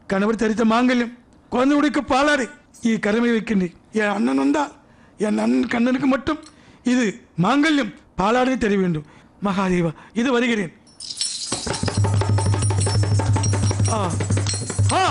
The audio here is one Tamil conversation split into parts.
கணவர் தரித்த மாங்கல்யம் குழந்தை உடைக்க பாலாடை இது கடமை வைக்கின்றேன் என் அண்ணன் வந்தால் என் அண்ணன் கண்ணனுக்கு மட்டும் இது மாங்கல்யம் பாலாடை தெரிய வேண்டும் மகாதேவா இது வருகிறேன் ஆ ஆ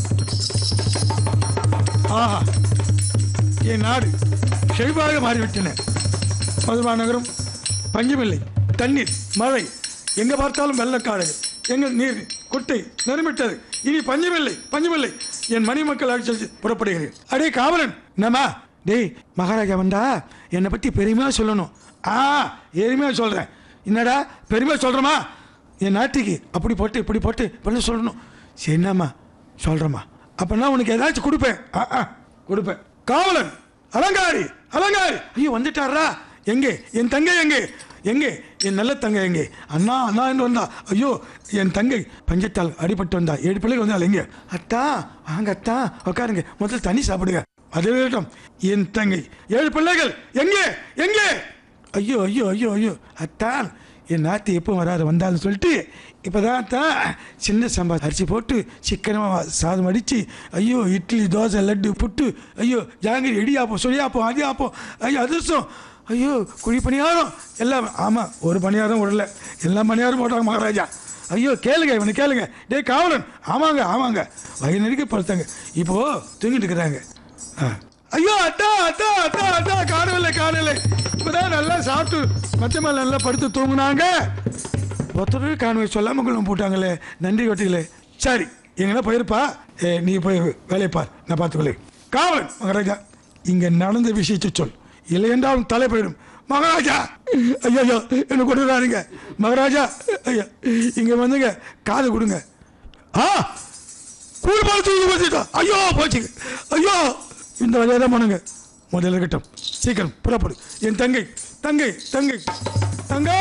ஆஹா என் நாடு செழிப்பாக மாறிவிட்டன மதுரா நகரம் பஞ்சமில்லை தண்ணீர் மழை எங்க பார்த்தாலும் வெள்ளக்காடு எங்கள் நீர் குட்டை நிரம்பிட்டது இனி பஞ்சமில்லை பஞ்சமில்லை என் மணி மக்கள் ஆட்சி புறப்படுகிறேன் அடே காவலன் என்னம்மா டேய் மகாராஜா வந்தா என்னை பற்றி பெருமையா சொல்லணும் ஆ எருமையா சொல்றேன் என்னடா பெருமையா சொல்றேமா என் நாட்டுக்கு அப்படி போட்டு இப்படி போட்டு இப்படி சொல்லணும் சரி என்னம்மா சொல்கிறேம்மா அப்போனா உனக்கு ஏதாச்சும் கொடுப்பேன் ஆ ஆ கொடுப்பேன் காவலன் அலங்காரி அலங்காரி ஐயோ வந்துட்டாரா எங்கே என் தங்கை எங்கே எங்கே என் நல்ல தங்கை எங்கே அண்ணா அண்ணா என்று வந்தா ஐயோ என் தங்கை பஞ்சத்தால் அடிபட்டு வந்தா ஏழு பிள்ளைகள் வந்தால் எங்கே அத்தா வாங்க அத்தா உட்காருங்க முதல்ல தண்ணி சாப்பிடுங்க அதே வேட்டம் என் தங்கை ஏழு பிள்ளைகள் எங்கே எங்கே ஐயோ ஐயோ ஐயோ ஐயோ அத்தான் என் நாத்து எப்போ வராது வந்தாலும் சொல்லிட்டு இப்போதான் தான் சின்ன சம்பா அரிசி போட்டு சிக்கனமாக சாதம் அடித்து ஐயோ இட்லி தோசை லட்டு புட்டு ஐயோ ஜாங்கிரி இடியாப்பம் சுழியாப்பம் அதியாப்பம் ஐயோ அதிர்ஷ்டம் ஐயோ குழி பணியாரம் எல்லாம் ஆமாம் ஒரு பணியாரம் விடல எல்லா பணியாரம் போட்டாங்க மகாராஜா ஐயோ கேளுங்க இவனை கேளுங்க டேய் காவலன் ஆமாங்க ஆமாங்க வயிறு நெருக்கி படுத்தாங்க இப்போது தூங்கிட்டு இருக்கிறாங்க ஆ. ஐயோ அத்தா அத்தா அத்தா அத்தா காணவில்லை காணவில்லை இப்பதான் நல்லா சாப்பிட்டு மச்ச மேல நல்லா படுத்து தூங்குனாங்க ஒருத்தர் காணவே சொல்லாம குள்ளம் போட்டாங்களே நன்றி கொட்டிகளே சரி எங்கன்னா போயிருப்பா ஏ, நீ போய் வேலையை பார் நான் பார்த்துக்கொள்ளேன் காவலன் மகாராஜா இங்க நடந்த விஷயத்தை சொல் இல்லை என்றாலும் தலை போயிடும் மகாராஜா ஐயோ ஐயோ என்ன கொடுக்குறாருங்க மகாராஜா ஐயா இங்க வந்துங்க காது கொடுங்க ஆ கூடு பால் தூக்கி போச்சுட்டா ஐயோ போச்சுங்க ஐயோ இந்த வழியாக தான் போனுங்க முதல்ல இருக்கட்டும் சீக்கிரம் புறப்படு என் தங்கை தங்கை தங்கை தங்கா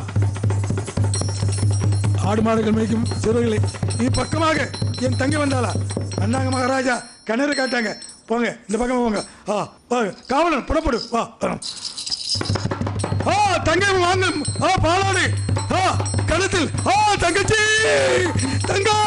ஆடு மாடுகள் மேய்க்கும் சிறுவர்களை நீ பக்கமாக என் தங்கை வந்தாளா வந்தாங்க மகாராஜா கிணறு காட்டாங்க போங்க இந்த பக்கம் போங்க ஆ வாங்க காவலன் புறப்படு வா வரோம். ஆ தங்கை வாங்க ஆ பாலாடு ஆ கணத்தில் ஆ தங்கச்சி தங்கா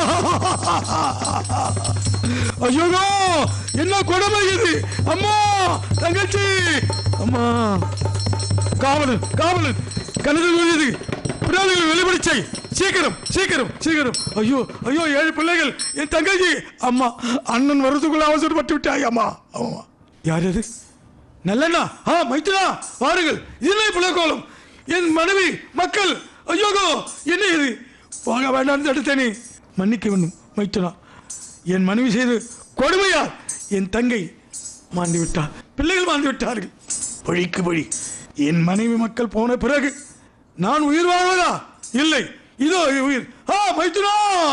ஐயோ என்ன கொடுமை இது அம்மா தங்கச்சி அம்மா காவலன் காவலன் கணத்தில் விழுது பிராணிகளை வெளிப்படிச்சை சீக்கிரம் சீக்கிரம் சீக்கிரம் ஐயோ ஐயோ ஏழு பிள்ளைகள் என் தங்கச்சி அம்மா அண்ணன் வரதுக்குள்ள அவசரப்பட்டு விட்டாய் அம்மா அம்மா யார் அது நல்லண்ணா ஆ மைத்துனா வாருங்கள் இல்லை புலகோலம் என் மனைவி மக்கள் ஐயோகோ என்ன இது போக வேண்டாம் தடுத்தேனே மன்னிக்க வேண்டும் மைத்துனா என் மனைவி செய்து கொடுமையா என் தங்கை மாண்டு விட்டார் பிள்ளைகள் மாண்டு விட்டார்கள் வழிக்கு வழி என் மனைவி மக்கள் போன பிறகு நான் உயிர் வாழ்வதா இல்லை இதோ உயிர் ஆ மைத்துனா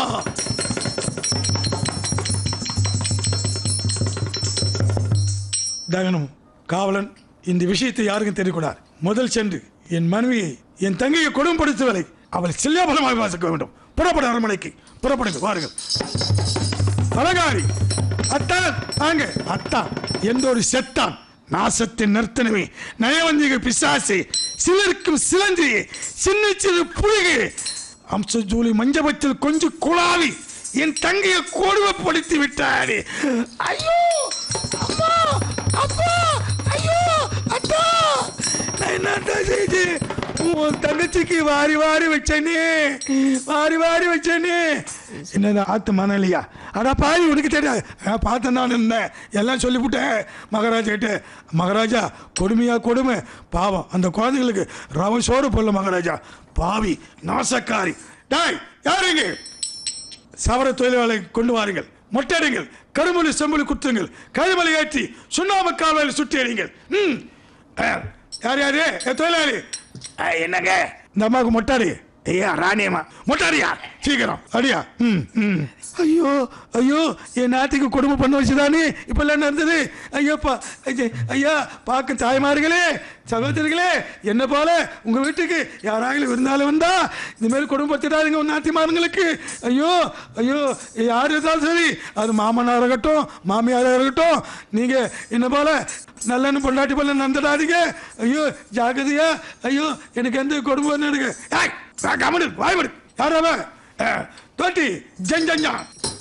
தகனம் காவலன் இந்த விஷயத்தை யாருக்கும் தெரியக்கூடாது முதல் சென்று என் மனைவியை என் தங்கையை கொடுமைப்படுத்துவதை அவள் சில்லாபலமாக வாசிக்க வேண்டும் புறப்பட அரண்மனைக்கு புறப்படுங்க வாருங்கள் அலங்காரி அத்தான் வாங்க அத்தான் எந்த ஒரு செத்தான் நாசத்தின் நர்த்தனமே நயவந்திக பிசாசு சிலருக்கும் சிலந்தி சின்ன சிறு புழுகு அம்ச ஜூலி மஞ்சபத்தில் கொஞ்சம் குழாவி என் தங்கையை கொடுமைப்படுத்தி விட்டாரு ஐயோ அம்மா அப்பா ஐயோ அத்தா நான் என்னடா செய்து உன் தங்கச்சிக்கு வாரி வாரி வச்சேனே வாரி வாரி வச்சேனே என்னது ஆத்து மணலியா அடா பாய் உனக்கு தெரியாது நான் பார்த்தேன் நான் இருந்தேன் எல்லாம் சொல்லிவிட்டேன் மகாராஜா கிட்ட மகாராஜா கொடுமையா கொடுமை பாவம் அந்த குழந்தைகளுக்கு ரவ சோறு போடல மகாராஜா பாவி நாசக்காரி டாய் யாருங்க சவர தொழிலாளரை கொண்டு வாருங்கள் மொட்டையடிங்கள் கருமொழி செம்மொழி குத்துங்கள் கழுமலை ஏற்றி சுண்ணாம காவலில் சுட்டி அடிங்கள் ம் ஆ, யார் யாரு ஏ, தொழிலாளி ஆ, என்னங்க இந்த அம்மாவுக்கு மொட்டாடி ஐயா ராணியம்மா மொட்டாடியா சீக்கிரம் அடியா ம் ம் ஐயோ ஐயோ என் நாட்டுக்கு குடும்பம் பண்ண வச்சுதானே இப்பெல்லாம் நடந்தது ஐயோப்பா ஐயே, ஐயா பார்க்க தாய்மார்களே சகோதரிகளே என்ன போல உங்க வீட்டுக்கு யாராவது விருந்தாலும் வந்தா இந்த மாதிரி குடும்பத்திடாதீங்க உன் நாத்திமாருங்களுக்கு ஐயோ ஐயோ யார் இருந்தாலும் சரி அது மாமனாக இருக்கட்டும் மாமியாராக இருக்கட்டும் நீங்க என்ன போல நல்லன்னு பொண்டாட்டி போல நடந்துடாதீங்க ஐயோ ஜாகிரதையா ஐயோ எனக்கு எந்த குடும்பம் எடுங்க கமனு வாய்மடு யாராவ தோட்டி ஜஞ்சஞ்சா